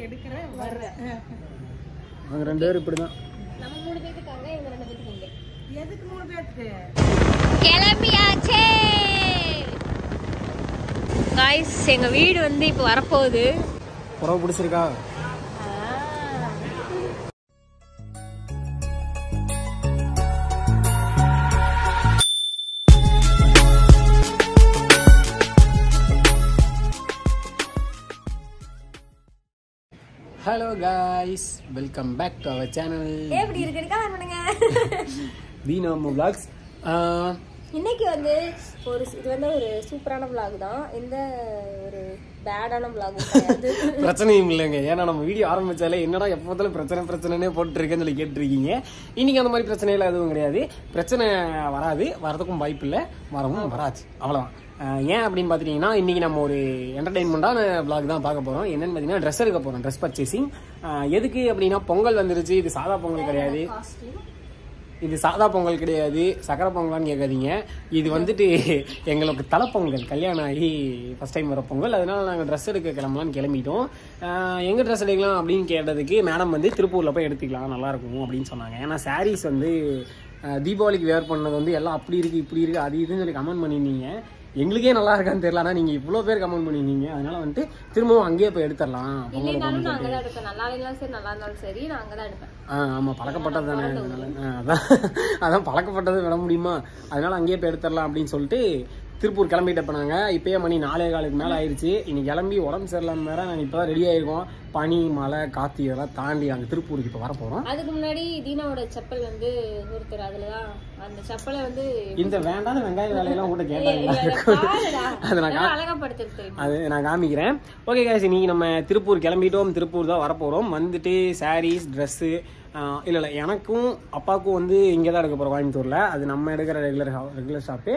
எடுக்கிறேன் வர்றேன் அவங்க ரெண்டு பேரும் இப்படி தான் நம்ம மூணு பேத்துக்காங்க இவங்க ரெண்டு பேத்துக்கு இங்க எதுக்கு மூணு பேருக்கு கிளம்பியாச்சே காய்ஸ் எங்க வீடு வந்து இப்போ வரப்போகுது புறவை பிடிச்சிருக்கா hello guys welcome back to our channel எப்படி இருக்குன்னு கமெண்ட் பண்ணுங்க தீனாம vlogs இன்னைக்கு வந்து ஒரு இது வந்து ஒரு சூப்பரான vlog தான் எந்த ஒரு பேடான vlog கிடையாது பிரச்சனையும் இல்லைங்க ஏன்னா நம்ம வீடியோ ஆரம்பிச்சாலே என்னடா எப்போ பார்த்தாலும் பிரச்சனை பிரச்சனைனே போட்டுருக்கேன்னு சொல்லி கேட்டிருக்கீங்க இன்னைக்கு அந்த மாதிரி பிரச்சனையெல்லாம் எதுவும் கிடையாது பிரச்சனை வராது வரதுக்கும் வாய்ப்பு இல்லை வரவும் வராது அவ்வளோதான் அஹ் ஏன் அப்படின்னு பார்த்துட்டிங்கன்னா இன்றைக்கி நம்ம ஒரு என்டர்டைன்மெண்ட்டான vlog தான் பார்க்க போகிறோம் என்னன்னு பார்த்தீங்கன்னா ட்ரெஸ் எடுக்க போகிறோம் ட்ரெஸ் பர்ச்சேசிங் எதுக்கு அப்படின்னா பொங்கல் வந்துருச்சு இது சாதா பொங்கல் கிடையாது இது சாதா பொங்கல் கிடையாது சக்கரை பொங்கலான்னு கேட்காதீங்க இது வந்துட்டு எங்களுக்கு தலைப்பொங்கல் கல்யாணம் ஆகி ஃபஸ்ட் டைம் வர பொங்கல் அதனால நாங்கள் ட்ரெஸ் எடுக்க கிளம்பலான்னு கிளம்பிட்டோம் ஆஹ் எங்க ட்ரெஸ் எடுக்கலாம் அப்படின்னு கேட்டதுக்கு மேடம் வந்து திருப்பூரில் போய் எடுத்துக்கலாம் நல்லா இருக்கும் அப்படின்னு சொன்னாங்க ஏன்னா சாரீஸ் வந்து ஆஹ் தீபாவளிக்கு வேர் பண்ணது வந்து எல்லாம் அப்படி இருக்கு இப்படி இருக்கு அது இதுன்னு சொல்லி கமெண்ட் பண்ணியிருந்தீங்க எங்களுக்கே நல்லா இருக்கான்னு தெரியல ஆனால் நீங்கள் இவ்வளோ பேர் கமெண்ட் பண்ணியிருந்தீங்க அதனால வந்துட்டு திரும்பவும் அங்கேயே போய் எடுத்துடலாம் பொங்கல் இல்லைனாலும் நான் அங்கே தான் எடுப்பேன் நல்லா இல்லைனாலும் சரி நல்லா இருந்தாலும் சரி நான் அங்கே தான் எடுப்பேன் ஆ ஆமாம் பழக்கப்பட்டது தானே அதனால ஆ, அதான் அதான் பழக்கப்பட்டது விட முடியுமா அதனால அங்கேயே போய் எடுத்துடலாம் அப்படின்னு சொல்லிட்டு திருப்பூர் கிளம்பிட்டு போனாங்க இப்பயே மணி நாலே காலுக்கு மேலே ஆயிடுச்சு இன்னைக்கு கிளம்பி உடம்பு சரியில்லாம வேற நாங்கள் இப்போ தான் ரெடி ஆயிருக்கோம் பனி மழை காற்று இதெல்லாம் தாண்டி அங்கே திருப்பூருக்கு இப்போ வர போகிறோம் அதுக்கு முன்னாடி தீனாவோட செப்பல் வந்து ஒருத்தர் அதுல தான் அந்த செப்பலை வந்து இந்த வேண்டாத வெங்காய வேலையெல்லாம் கூட கேட்டாங்க பாருடா. அதை நான் நல்லா அழகா படுத்துருக்கு தெரியுமா அது நான் காமிக்கிறேன் ஓகே guys இன்னைக்கு நம்ம திருப்பூர் கிளம்பிட்டோம் திருப்பூர் தான் வரப்போகிறோம் வந்துட்டு சாரீஸ் ட்ரெஸ்ஸு இல்லை இல்லை எனக்கும் அப்பாவுக்கும் வந்து இங்கே தான் எடுக்க போகிறோம் கோயம்புத்தூரில் அது நம்ம எடுக்கிற ரெகுலர் ரெகுலர் ஷாப்பு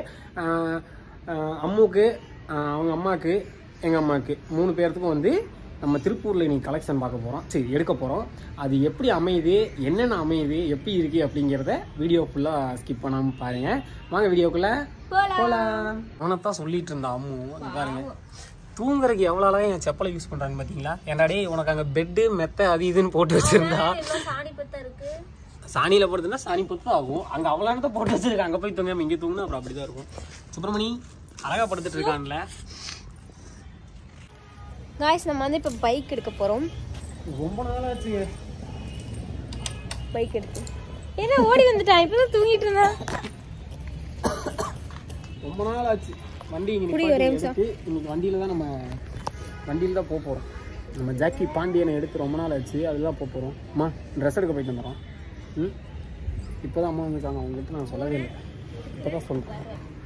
அம்முக்கு ஆஹ் அவங்க அம்மாவுக்கு எங்கள் அம்மாவுக்கு மூணு பேர்த்துக்கும் வந்து நம்ம திருப்பூரில் இன்னைக்கு கலெக்ஷன் பார்க்க போகிறோம் சரி எடுக்க போகிறோம் அது எப்படி அமையுது என்னென்ன அமையுது எப்படி இருக்கு அப்படிங்கிறத வீடியோ ஃபுல்லாக ஸ்கிப் பண்ணாமல் பாருங்க வாங்க வீடியோக்குள்ளே போலாம் அவனைத்தான் சொல்லிட்டு இருந்தா அம்மு அது பாருங்க தூங்குறதுக்கு எவ்வளோ அழகா என் செப்பலை யூஸ் பண்றாங்க பாத்தீங்களா ஏன்டா டேய் உனக்கு அங்க பெட்டு மெத்த அது இதுன்னு போட்டு வச்சிருந்தா எல்லாம் சாணி பத்தா இருக்கு சாணியில போடுறதுன்னா சாணி பொத்து ஆகும் அங்க அவ்வளோ போட்டு வச்சிருக்க அங்க போய் தூங்காம இங்க தூங்கினா அப்புறம் அப்படிதான் இருக்கும் சுப்பிரமணி அழகா படுத்துட்டு இருக்கான்ல காய்ஸ் நம்ம வந்து இப்போ பைக் எடுக்க போறோம் ரொம்ப நாள் ஆச்சு பைக் எடுத்து என்ன ஓடி வந்துட்டான் இப்பதான் தூங்கிட்டு இருந்தான் ரொம்ப நாள் ஆச்சு வண்டி இங்க குடி, நிப்பாட்டி ஒரே நிமிஷம். எடுத்து இன்னைக்கு வண்டியில தான் நம்ம வண்டியில தான் போக போறோம் நம்ம ஜாக்கி பாண்டியனை எடுத்து ரொம்ப நாள் ஆச்சு அதில் தான் போக போகிறோம் அம்மா ட்ரெஸ் எடுக்க போயிட்டு வந்துடுறோம் ம் இப்போ தான் அம்மா வந்துருக்காங்க அவங்ககிட்ட நான் சொல்லவே இல்லை இப்போ தான் சொல்கிறேன்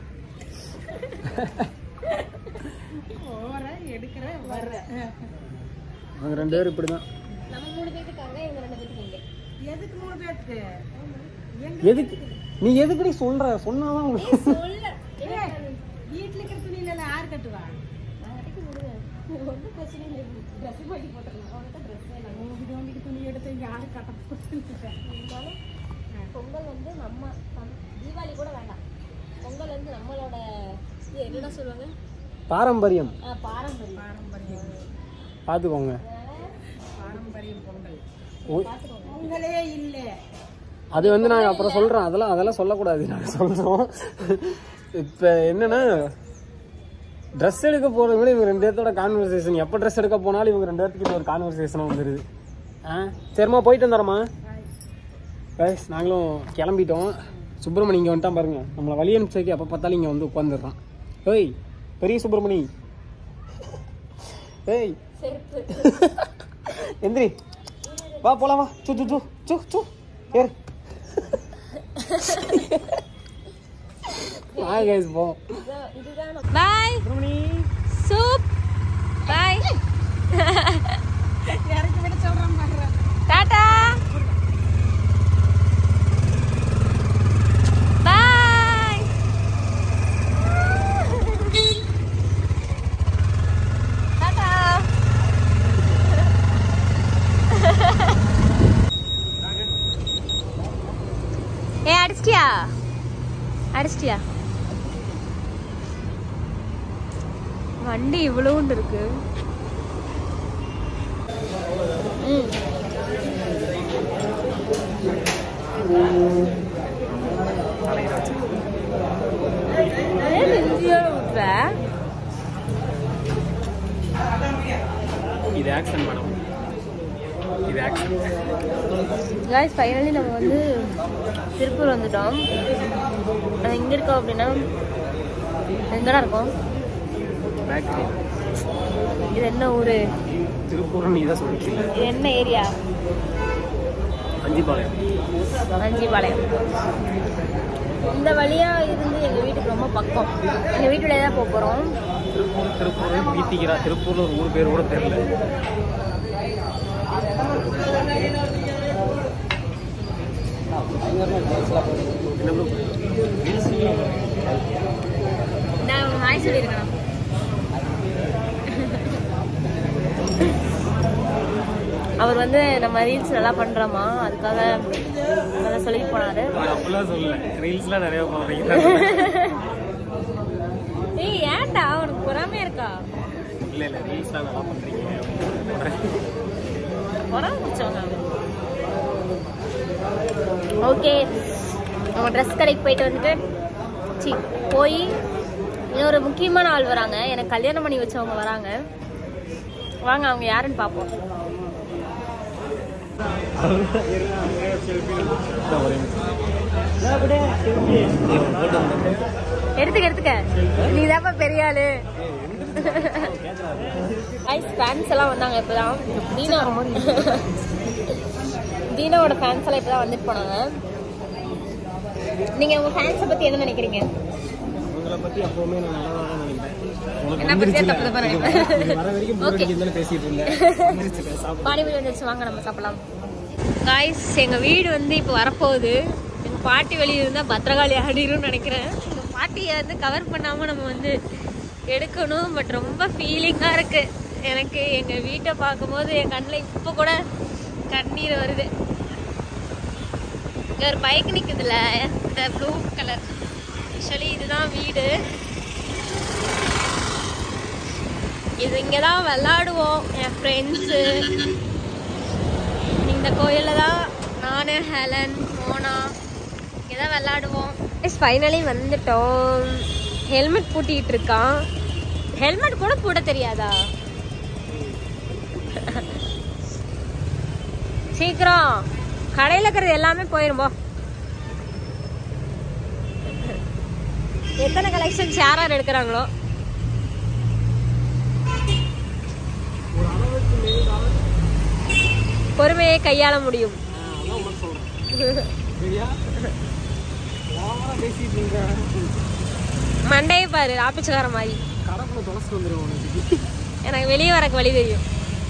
போறேன் எடுக்கிறேன் வர்றேன் அவங்க ரெண்டு பேரும் இப்படி தான் நம்ம மூணு பேத்துக்காங்க இவங்க ரெண்டு பேத்துக்கு இங்க எதுக்கு மூணு பேருக்கு எதுக்கு நீ எதுக்குடி சொல்ற சொன்னாதான் உங்களுக்கு சொல்ல வீட்டுல இருக்கிற துணியில எல்லாம் யார் கட்டுவா ஒன்றும் பிரச்சனை இல்லை ட்ரெஸ் மாட்டி போட்டுருலாம் அவனுக்கு ட்ரெஸ் நோம்பி நோம்பிக்கு துணி எடுத்து யாரு கட்ட போட்டுருக்கேன் இருந்தாலும் பொங்கல் வந்து நம்ம நம்- தீபாவளி கூட வேண்டாம் பொங்கல் வந்து நம்மளோட இது என்னடா சொல்லுவாங்க பாரம்பரியம் ஆ, பாரம்பரியம் பாரம்பரியம் பார்த்துக்கோங்க பாரம்பரியம் பொங்கல் ஓ- பொங்கலே இல்லை அது வந்து நாங்கள் அப்புறம் சொல்கிறோம் அதெல்லாம் அதெல்லாம் சொல்லக்கூடாது நாங்கள் சொல்கிறோம் இப்போ என்னன்னா ட்ரெஸ் எடுக்க போகிறது கூட இவங்க ரெண்டு பேர்த்தோட கான்வர்சேஷன் எப்போ ட்ரெஸ் எடுக்க போனாலும் இவங்க ரெண்டு பேர்த்துக்கு ஒரு கான்வர்சேஷனாக வந்துடுது ஆ சரிம்மா போயிட்டு வந்துடுறோம்மா கைஸ் நாங்களும் கிளம்பிட்டோம் சுப்பிரமணி இங்கே வந்துட்டான் பாருங்க நம்மளை வழி அனுப்பிச்சதுக்கு எப்போ பார்த்தாலும் இங்கே வந்து உட்காந்துடுறான் ஏய் பெரிய சுப்பிரமணி ஏய் செருப்பு எந்திரி வா போலாம் வா சு சு சு சு சு ஏறு வா கைஸ் போ பாய் சுப்பிரமணி சூப் பாய் இறக்கி விட சொல்றேன் பாக்குறேன் டாடா பாய் டாடா ஏ அடிச்சிட்டியா அடிச்சிட்டியா வண்டி இவ்வளவுண்டு இருக்கு இது ஆக்ஷன் மேடம் இது ஆக்ஷன் காய்ஸ் ஃபைனலி நம்ம வந்து திருப்பூர் வந்துட்டோம் நம்ம எங்கே இருக்கோம் அப்படின்னா எங்கடா இருக்கோம் பேக்கரி இது என்ன ஊர் திருப்பூர்னு நீ தான் சொல்லிக்கல இது என்ன ஏரியா அஞ்சிபாளையம் அஞ்சிபாளையம் இந்த வழியா இருந்து எங்க வீட்டுக்கு ரொம்ப பக்கம் எங்க வீட்டுல தான் போக போறோம் திருப்பூர் திருப்பூர் பீத்திக்கிறா திருப்பூர்ல ஒரு ஊர் பேர் கூட தெரியல என்ன bro? நான் உங்க ஹாய் சொல்லியிருக்கேன் அவர் வந்து நம்ம ரீல்ஸ் நல்லா பண்றோமா அதுக்காக நல்லா சொல்லிட்டு போனாரு நான் அப்படிலாம் சொல்லல ரீல்ஸ்லாம் நிறைய போடுறீங்க ஏய் ஏன்டா உனக்கு பொறாமையா இருக்கா இல்ல இல்ல ரீல்ஸ்லாம் நல்லா பண்றீங்க பொறாம பிடிச்சவங்க ஓகே நம்ம ட்ரெஸ் கடைக்கு போயிட்டு வந்துட்டு சி போய் இன்னொரு முக்கியமான ஆள் வராங்க எனக்கு கல்யாணம் பண்ணி வச்சவங்க வராங்க வாங்க அவங்க யாருன்னு பார்ப்போம் எடுத்துக்க எடுத்துக்க நீ தாப்பா பெரிய ஆளு ஐஸ் ஃபேன்ஸ் எல்லாம் வந்தாங்க இப்பதான் தீனா தீனாவோட ஃபேன்ஸ் எல்லாம் இப்பதான் வந்துட்டு போனாங்க நீங்க உங்க ஃபேன்ஸை பத்தி என்ன நினைக்கிறீங்க உங்களை பத்தி அப்பவுமே நான் நல்லா தான் நினைப்பேன் உனக்கு என்ன பத்தியே வந்துருச்சுல. தப்பு தப்பா இது நினைப்பேன். வர வரைக்கும் Okay. போராடி பேசிட்டு இருந்தேன் வந்துருச்சுல, சாப்பிடு. பானிபூரி வந்துருச்சு வாங்க நம்ம சாப்பிடலாம் காய்ஸ் எங்க வீடு வந்து இப்போ வரப்போகுது எங்க பாட்டி வெளியே இருந்தா பத்திரகாளி ஆடிரும்னு நினைக்கிறேன் எங்க பாட்டியை வந்து கவர் பண்ணாம நம்ம வந்து எடுக்கணும் பட் ரொம்ப ஃபீலிங்கா இருக்கு எனக்கு எங்க வீட்டை பார்க்கும்போது என் கண்ணில் இப்போ கூட கண்ணீர் வருது இங்க ஒரு பைக் நிக்குதுல இந்த ப்ளூ கலர் ஆக்சுவலி இதுதான் வீடு இது இங்கே தான் விளாடுவோம் என் ஃப்ரெண்ட்ஸு இந்த கோயிலில் தான் நான் ஹெலன் மோனா இங்கே தான் விளாடுவோம் எஸ் ஃபைனலி வந்துட்டோம் ஹெல்மெட் பூட்டிகிட்டு இருக்கான் ஹெல்மெட் கூட போட தெரியாதா சீக்கிரம் கடையில் இருக்கிறது எல்லாமே போயிரும்போ எத்தனை கலெக்ஷன்ஸ் யார் யார் எடுக்கிறாங்களோ பொறுமையை கையாள முடியும் அதான் உனக்கு சொல்றேன். சரியா? ஓவரா பேசிட்டு இருக்க. மண்டையை பாரு ஆப்பிச்சக்கார மாதிரி கடப்புல தொலைச்சிட்டு வந்துரும் உனக்கு. எனக்கு வெளியே வரக்கு வழி தெரியும்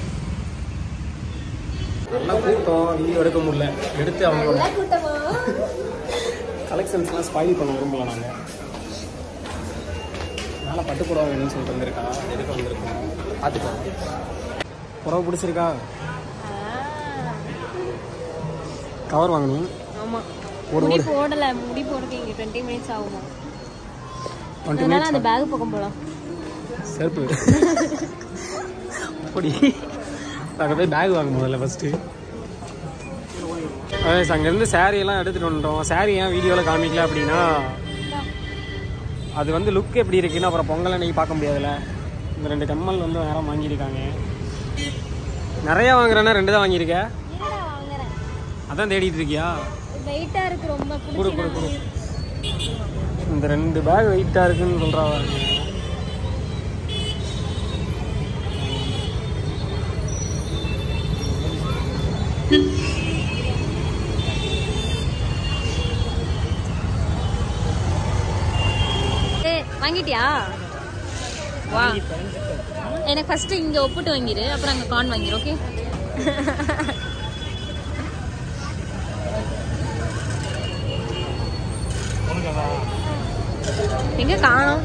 நல்லா கூட்டம் வீடியோ எடுக்க முடியல எடுத்து அவங்களோட கூட்டமா கலெக்ஷன்ஸ்லாம் ஸ்பாயில் பண்ண விரும்பல நாங்கள் அதனால் பட்டு புடவை வேணும்னு சொல்லிட்டு வந்திருக்கா எடுக்க வந்திருக்கோம் பார்த்துக்கோ புடவை பிடிச்சிருக்கா கவர் வாங்கணும் ஆமா ஒரு முடி போடல முடி போடுறதுக்கு இங்க டுவெண்ட்டி மினிட்ஸ் ஆகுமா டுவெண்ட்டி அதனால மினிட்ஸ் அந்த பேக் பக்கம் போலாம் செருப்பு அப்படி நாங்கள் போய் பேக் வாங்க முதல்ல ஃபஸ்ட்டு அங்கேருந்து saree எல்லாம் எடுத்துகிட்டு வந்துட்டோம் saree ஏன் வீடியோவில் காமிக்கல அப்படின்னா அது வந்து லுக் எப்படி இருக்குன்னு அப்புறம் பொங்கல் அன்னைக்கு பார்க்க முடியாதுல்ல இந்த ரெண்டு கம்மல் வந்து வேற வாங்கியிருக்காங்க நிறையா வாங்குறேன்னா ரெண்டு தான் வாங்கியிருக்க என்னடா வாங்குறேன் அதான் தேடிட்டு இருக்கியா வெயிட்டா இருக்கு ரொம்ப கொடு கொடு கொடு இந்த ரெண்டு பேக் வெயிட்டாக இருக்குன்னு சொல்கிறா ஏய், வாங்கிட்டியா வா எனக்கு ஃபர்ஸ்ட் இங்க ஒப்புட்டு வாங்கிரு அப்புறம் அங்க கார்ன் வாங்கிரு ஓகே எங்க காணோம்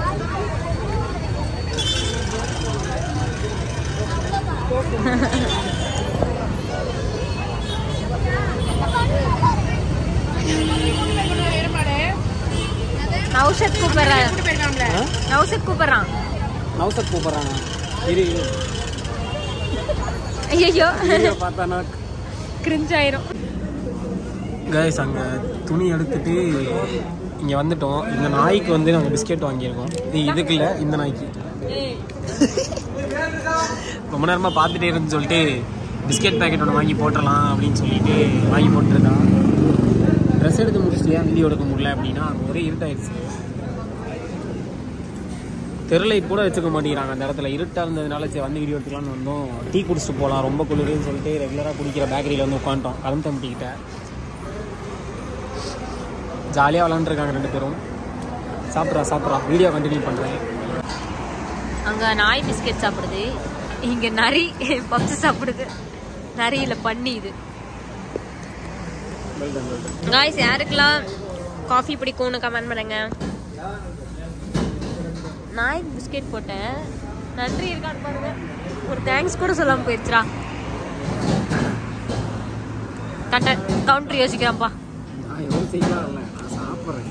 நௌஷத் கூப்பிடுறான் நௌஷத் கூப்பிடுறான் நவசத் கூப்பிட்றாங்க இரு இரு. ஐயோ வீடியோ பார்த்தானா கிரிஞ்ச் ஆயிரும் கைஸ் அங்கே துணி எடுத்துட்டு இங்கே வந்துட்டோம் இந்த நாய்க்கு வந்து நாங்கள் பிஸ்கெட் வாங்கியிருக்கோம் இது இதுக்கு இல்லை இந்த நாய்க்கு ரொம்ப நேரமாக பார்த்துட்டே இருந்து சொல்லிட்டு பிஸ்கெட் பேக்கெட் ஒன்று வாங்கி போட்டுடலாம் அப்படின்னு சொல்லிட்டு வாங்கி போட்டுருந்தான் ட்ரெஸ் எடுத்து முடிச்சிட்டியா வீடியோ எடுக்க முடியல அப்படின்னா அங்கே ஒரே இருட்டாயிடுச்சு தெருலைட் கூட வச்சுக்க மாட்டேங்கிறாங்க அந்த இடத்துல இருட்டாக இருந்ததுனால சரி வந்து வீடியோ எடுத்துக்கலாம்னு வந்தோம் டீ குடிச்சிட்டு போகலாம் ரொம்ப குளிருன்னு சொல்லிட்டு ரெகுலராக குடிக்கிற பேக்கரியில் வந்து உட்காந்துட்டோம் கரும் தம்பிக்கிட்ட ஜாலியாக விளாண்டுருக்காங்க ரெண்டு பேரும் சாப்பிட்றா சாப்பிட்றா வீடியோ கண்டினியூ பண்ணுறேன் அங்க நாய் பிஸ்கெட் சாப்பிடுது இங்க நரி பப்ஸ் சாப்பிடுது நரியில பண்ணி இது காய்ஸ் யாருக்கெல்லாம் காஃபி பிடிக்கும்னு கமெண்ட் பண்ணுங்க நாய் பிஸ்கெட் போட்டேன் நன்றி இருக்கான்னு பாருங்க ஒரு தேங்க்ஸ் கூட சொல்லாம போயிடுச்சுடா கட்ட கவுண்டர் யோசிக்கிறான்ப்பா நான் எதுவும் செய்யலாம் இல்லை நான் சாப்பிட்றேன்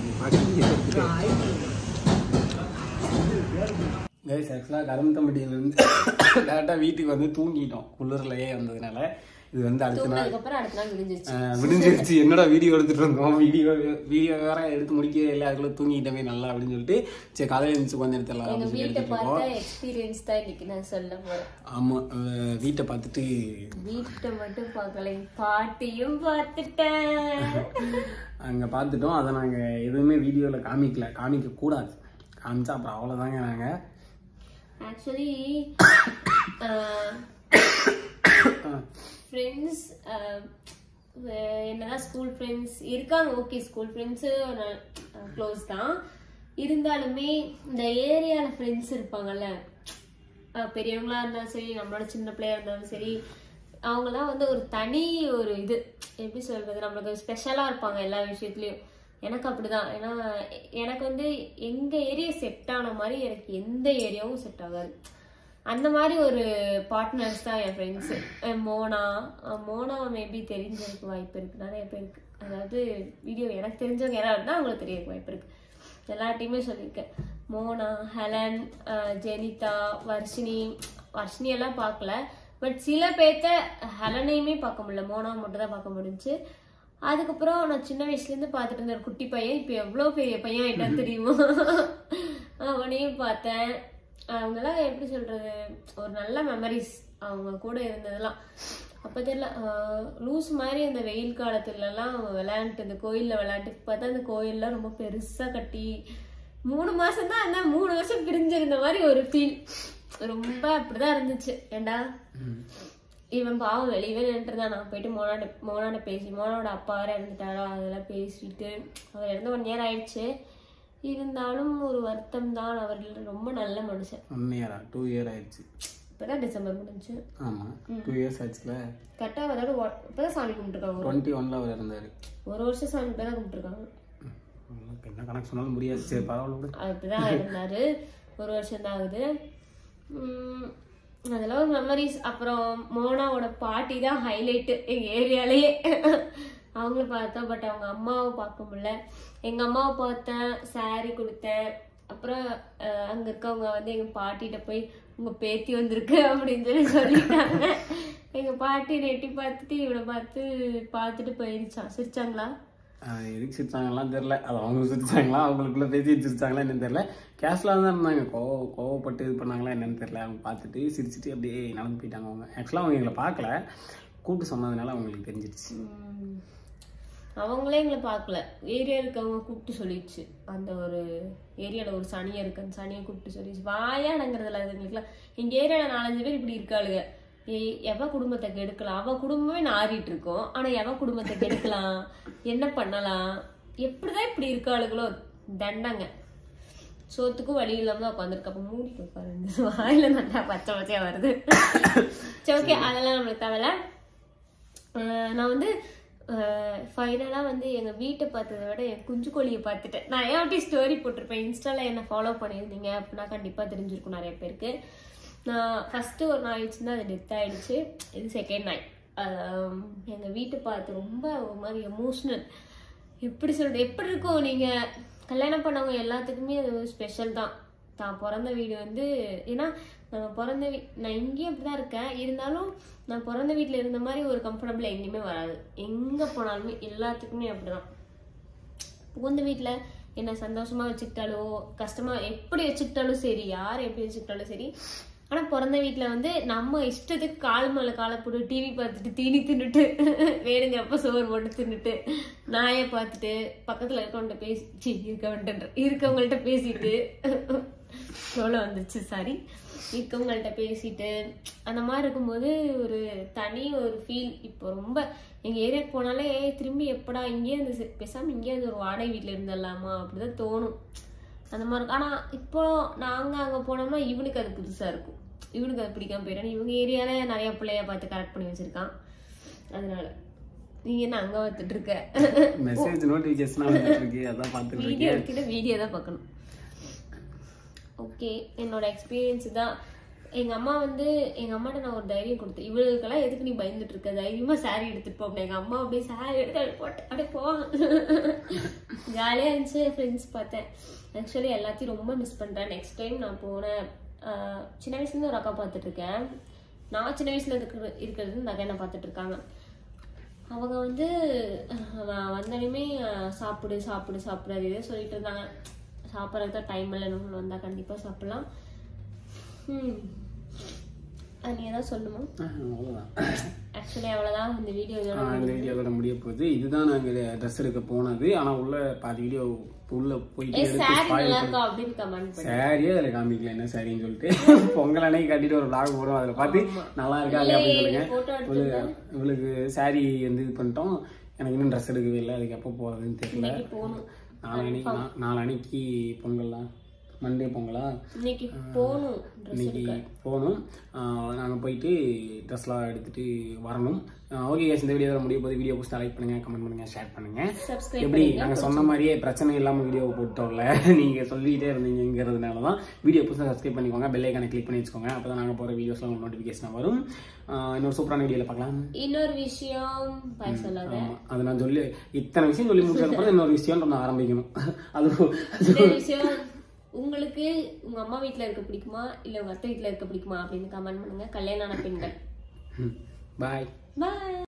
கைஸ் ஆக்சுவலாக கரும்பத்தம்பட்டியிலேருந்து டேரெக்டாக வீட்டுக்கு வந்து தூங்கிட்டோம் குளிர்லையே வந்ததுனால இது வந்து அடுத்த நாள் அதுக்கப்புறம் அடுத்த நாள் விடிஞ்சிருச்சு ஆஹ் விடிஞ்சிருச்சு என்னடா வீடியோ எடுத்துட்டு இருந்தோம் வீடியோ வீடியோ வேற எடுத்து முடிக்கவே இல்லை அதுக்குள்ள தூங்கிட்டமே நல்லா அப்படின்னு சொல்லிட்டு சரி காலையில் எழுந்துச்சு உட்காந்து எடுத்துடலாம் எங்க அப்படின்னு சொல்லி வீட்டை எடுத்துட்டு பார்த்தா இருக்கோம் எக்ஸ்பீரியன்ஸ் தான் இன்னைக்கு நான் சொல்ல போறேன் ஆமாம் வீட்டை பார்த்துட்டு வீட்டை மட்டும் பார்க்கல என் பாட்டியும் பார்த்துட்டேன் அங்கே பார்த்துட்டோம் அதை நாங்கள் எதுவுமே வீடியோவில் காமிக்கல காமிக்க கூடாது காமிச்சா அப்புறம் அவ்வளோதாங்க நாங்கள் ஆக்சுவலி ஃப்ரெண்ட்ஸ் என்னதான் ஸ்கூல் ஃப்ரெண்ட்ஸ் இருக்காங்க ஓகே ஸ்கூல் ஃப்ரெண்ட்ஸு க்ளோஸ் தான் இருந்தாலுமே இந்த ஏரியாவில் ஃப்ரெண்ட்ஸ் இருப்பாங்கல்ல அஹ் பெரியவங்களா இருந்தாலும் சரி நம்மளோட சின்ன பிள்ளையா இருந்தாலும் சரி அவங்கெல்லாம் வந்து ஒரு தனி ஒரு இது எப்படி சொல்றது நம்மளுக்கு ஸ்பெஷலாக இருப்பாங்க எல்லா விஷயத்துலையும் எனக்கு அப்படிதான் ஏன்னா எனக்கு வந்து எங்க ஏரியா செட் ஆன மாதிரி எனக்கு எந்த ஏரியாவும் செட் ஆகாது அந்த மாதிரி ஒரு பார்ட்னர்ஸ் தான் என் ஃப்ரெண்ட்ஸு மோனா அஹ் மோனா மேபி தெரிஞ்சிருக்க வாய்ப்பு இருக்கு நிறைய பேருக்கு அதாவது வீடியோ எனக்கு தெரிஞ்சவங்க யாராவது இருந்தால் அவங்களுக்கு தெரிய வாய்ப்பு இருக்கு எல்லார்ட்டையுமே சொல்லியிருக்கேன் மோனா ஹெலன் அஹ் ஜெனிதா வர்ஷினி வர்ஷினி எல்லாம் பார்க்கல பட் சில பேர்த்த ஹெலனையுமே பார்க்க முடியல மோனா மட்டும் தான் பார்க்க முடிஞ்சுச்சு அதுக்கப்புறம் நான் சின்ன வயசுலேருந்து பார்த்துட்டு இருந்த ஒரு குட்டி பையன் இப்போ எவ்வளோ பெரிய பையன் ஆயிட்டான்னு தெரியுமா அவனையும் பார்த்தேன் அவங்கெல்லாம் எப்படி சொல்றது ஒரு நல்ல மெமரிஸ் அவங்க கூட இருந்ததெல்லாம் அப்போ தெரியல லூஸ் மாதிரி இந்த வெயில் காலத்துலலாம் விளையாண்டுட்டு இந்த கோயிலில் விளையாண்டு பார்த்தா இந்த கோயில்லாம் ரொம்ப பெருசாக கட்டி மூணு மாசம் தான் இருந்தா மூணு வருஷம் பிரிஞ்சிருந்த மாதிரி ஒரு ஃபீல் ரொம்ப அப்படிதான் இருந்துச்சு ஏண்டா இவன் பாவம் வெளியவே நின்றுதான் நான் போயிட்டு மோனாட மோனாட பேசி மோனோட அப்பா வேற இறந்துட்டாரா அதெல்லாம் பேசிட்டு அவர் இறந்து ஒன் இயர் ஆயிடுச்சு இருந்தாலும் ஒரு வருத்தம் தான் அவர் ரொம்ப நல்ல மனுஷன் ஒன் இயரா டூ இயர் ஆயிடுச்சு இப்பதான் டிசம்பர் முடிஞ்சு ஆமாம் டூ இயர்ஸ் ஆச்சுல கரெக்டாக அதோட ஒ- இப்பதான் சாமி கும்பிட்டுருக்காங்க டுவெண்ட்டி ஒன்ல அவர் இருந்தார் ஒரு வருஷம் சாமி இப்பதான் கும்பிட்டுருக்காங்க என்ன கணக்கு சொன்னாலும் முடியாது சரி பரவாயில்ல விடு அப்படிதான் இருந்தாரு ஒரு வருஷம் தான் ஆகுது உம் அதெல்லாம் ஒரு மெமரிஸ் அப்புறம் மோனாவோட பாட்டி தான் ஹைலைட்டு எங்க ஏரியாலேயே அவங்கள பார்த்தோம் பட் அவங்க அம்மாவை பார்க்க முடியல எங்க அம்மாவை பார்த்தேன் saree கொடுத்தேன் அப்புறம் அஹ், அங்க இருக்கவங்க வந்து எங்க பாட்டிகிட்ட போய் உங்க பேத்தி வந்திருக்கு அப்படின்னு சொல்லி சொல்லிட்டாங்க எங்க பாட்டி நெட்டி பார்த்துட்டு இவனை பார்த்து பார்த்துட்டு போயிருச்சான் சிரிச்சாங்களா ஆஹ் எதுக்கு சிரிச்சாங்கலாம் தெரில அது அவங்க சிரிச்சாங்களா அவங்களுக்குள்ள பேசி சிரிச்சாங்களா என்னன்னு தெரில கேஷ்லாக தான் இருந்தாங்க கோவ கோவப்பட்டு இது பண்ணாங்களா என்னன்னு தெரில அவங்க பார்த்துட்டு சிரிச்சிட்டு அப்படியே நடந்து போயிட்டாங்க அவங்க ஆக்சுவலாக அவங்க எங்களை பார்க்கல கூப்பிட்டு சொன்னதுனால அவங்களுக்கு தெரிஞ்சிருச்சு உம். அவங்களே எங்களை பார்க்கல ஏரியா இருக்கவங்க கூப்பிட்டு சொல்லிடுச்சு அந்த ஒரு ஏரியால ஒரு சனியை இருக்கு அந்த சனியை கூப்பிட்டு சொல்லிடுச்சு வாயாடங்கிறதுல அதுங்களுக்குலாம் எங்க ஏரியால நாலஞ்சு பேர் இப்படி இருக்காளுங்க ஏய், எவ குடும்பத்தை கெடுக்கலாம் அவ குடும்பமே நாறிட்டு இருக்கோம் ஆனா எவ குடும்பத்தை கெடுக்கலாம் என்ன பண்ணலாம் எப்படிதான் இப்படி இருக்காளுகளோ தண்டங்க சோத்துக்கும் வழி இல்லாம தான் உட்காந்துருக்கு அப்ப மூடிட்டு உட்காரு வாயில நல்லா பச்சை பச்சையா வருது சரி ஓகே அதெல்லாம் நம்மளுக்கு தேவையில்ல அஹ் நான் வந்து ஃபைனலாக வந்து எங்கள் வீட்டை பார்த்ததை விட என் குஞ்சு கோழியை பார்த்துட்டேன் நான் ஏன் அப்படி ஸ்டோரி போட்டிருப்பேன் இன்ஸ்டாவில் என்ன ஃபாலோ பண்ணியிருந்தீங்க அப்படின்னா கண்டிப்பாக தெரிஞ்சிருக்கும் நிறைய பேருக்கு நான் ஃபஸ்ட்டு ஒரு நாய் வச்சுருந்தா அது டெத் ஆயிடுச்சு இது செகண்ட் நாய் எங்கள் வீட்டை பார்த்து ரொம்ப ஒரு மாதிரி எமோஷ்னல் எப்படி சொல்றது எப்படி இருக்கும் நீங்கள் கல்யாணம் பண்ணவங்க எல்லாத்துக்குமே அது ஸ்பெஷல் தான் தான் பிறந்த வீடு வந்து ஏன்னா நம்ம பிறந்த வீ நான் இங்கேயும் அப்படிதான் இருக்கேன் இருந்தாலும் நான் பிறந்த வீட்டில் இருந்த மாதிரி ஒரு கம்ஃபர்டபுள் எங்கேயுமே வராது எங்கே போனாலுமே எல்லாத்துக்குமே அப்படிதான் புகுந்த வீட்டில் என்ன சந்தோஷமா வச்சுக்கிட்டாலோ கஷ்டமா எப்படி வச்சுக்கிட்டாலும் சரி யார் எப்படி வச்சுக்கிட்டாலும் சரி ஆனா பிறந்த வீட்ல வந்து நம்ம இஷ்டத்துக்கு கால் மேல காலை போட்டு டிவி பார்த்துட்டு தீனி தின்னுட்டு வேணுங்கிறப்ப சோறு போட்டு தின்னுட்டு நாயை பார்த்துட்டு பக்கத்துல இருக்கவங்கள்ட்ட பேசி சி இருக்கவன்ட்ட இருக்கவங்கள்ட்ட பேசிட்டு எவ்வளோ வந்துச்சு சாரி இருக்கவங்கள்ட்ட பேசிட்டு அந்த மாதிரி இருக்கும்போது ஒரு தனி ஒரு ஃபீல் இப்போ ரொம்ப எங்க ஏரியாவுக்கு போனாலே திரும்பி எப்படா இங்கேயே இருந்து செ- பேசாம இங்கேயே இருந்து ஒரு வாடகை வீட்டில் இருந்துடலாமா அப்படிதான் தோணும் அந்த மாதிரி இருக்கும் ஆனா இப்போ நாங்க அங்க போனோம்னா இவனுக்கு அது புதுசா இருக்கும் இவனுக்கு அது பிடிக்காம போயிடும் இவங்க ஏரியால நிறைய பிள்ளைய பார்த்து கரெக்ட் பண்ணி வச்சிருக்கான் அதனால நீ என்ன அங்க பார்த்துட்டு இருக்க மெசேஜ் நோட்டிஃபிகேஷன் வந்துட்டு இருக்கு அதான் பார்த்துட்டு வீடியோ இருக்கேன் எடுத்துட்டு வீடியோ தான் பார்க்கணும் ஓகே என்னோட எக்ஸ்பீரியன்ஸ் தான் எங்க அம்மா வந்து எங்க அம்மாட்ட நான் ஒரு தைரியம் கொடுத்தேன் இவளுக்கெல்லாம் எதுக்கு நீ பயந்துட்டு இருக்க தைரியமா saree எடுத்துட்டு போ அப்படின்னு எங்க அம்மா அப்படியே saree எடுத்து அப்படியே போட்டு அப்படியே போ ஜாலியா இருந்துச்சு ஃப்ரெண்ட்ஸ் பார்த்தேன் ஆக்சுவலி எல்லாத்தையும் ரொம்ப மிஸ் பண்றேன் நெக்ஸ்ட் டைம் நான் போனேன் ஆஹ் சின்ன வயசுல இருந்து ஒரு அக்கா பார்த்துட்டு இருக்கேன் நான் சின்ன வயசுல இருக்கிற இருக்கிறது இந்த அக்கா என்ன பார்த்துட்டு இருக்காங்க அவங்க வந்து அஹ், வந்தோடனே அஹ், சாப்பிடு சாப்பிடு சாப்பிடு அது இதே சொல்லிட்டு இருந்தாங்க சாப்பிட்றதுக்கு தான் டைம் இல்லை இன்னும் வந்தா கண்டிப்பா சாப்பிடலாம் ம் அது நீ ஏதாவது சொல்லணுமா அவ்வளோதான் ஆக்சுவலி அவ்வளோதான் இந்த வீடியோ ஆ, இந்த வீடியோவோட முடிய போகுது இதுதான் நாங்கள் ட்ரெஸ் எடுக்க போனது ஆனால் உள்ள பாதி வீடியோ உள்ள போயிட்டு எடுத்து சாரி spoil நல்லா பண்ணி- இருக்கா அப்படின்னு கமெண்ட் பண்ணி சாரியே அதில் காமிக்கல என்ன சாரின்னு சொல்லிட்டு பொங்கல் அன்னைக்கு கட்டிட்டு ஒரு vlog போடுவோம் அதில் பார்த்து நல்லா இருக்கா இல்லையா அப்படின்னு சொல்லுங்க போட்டோ இவளுக்கு இவளுக்கு சாரி வந்து இது பண்ணிட்டோம் எனக்கு இன்னும் ட்ரெஸ் எடுக்கவே இல்லை அதுக்கு எப்போ போகிறதுன்னு தெரியல போகணும் நாளன்னைக்கு நா- நாளன்னைக்கு பொங்கல்லாம் மண்டே பொங்கலா இன்னைக்கு போகணும் ட்ரெஸ் இன்னைக்கு போகணும் நாங்கள் போயிட்டு ட்ரெஸ்லாம் எடுத்துட்டு வரணும் ஓகே கேஸ் இந்த வீடியோ முடிய போது வீடியோ பிடிச்சா லைக் பண்ணுங்க கமெண்ட் பண்ணுங்க ஷேர் பண்ணுங்க சப்ஸ்கிரைப் எப்படி நாங்கள் சொன்ன மாதிரியே பிரச்சனை இல்லாமல் வீடியோ போட்டோம்ல நீங்கள் சொல்லிக்கிட்டே இருந்தீங்கிறதுனால தான் வீடியோ புதுசாக சப்ஸ்கிரைப் பண்ணிக்கோங்க பெல் ஐக்கானை கிளிக் பண்ணி வச்சுக்கோங்க அப்போ தான் நாங்கள் போகிற வீடியோஸ்லாம் உங்களுக்கு நோட்டிஃபிகேஷன் வரும் ஆஹ் இன்னொரு சூப்பரான வீடியோவில் பார்க்கலாம் இன்னொரு விஷயம் பாய் சொல்லாத ஆமா. அது நான் சொல்லி இத்தனை விஷயம் சொல்லி முடிச்சதுக்கப்புறம் இன்னொரு விஷயம் நம்ம ஆரம்பிக்கணும் அது அது இந்த விஷயம் உங்களுக்கு உங்க அம்மா வீட்ல இருக்க பிடிக்குமா இல்ல உங்க அத்தை வீட்ல இருக்க பிடிக்குமா அப்படின்னு கமெண்ட் பண்ணுங்க கல்யாணம் ஆன பெண்கள் பாய் பாய்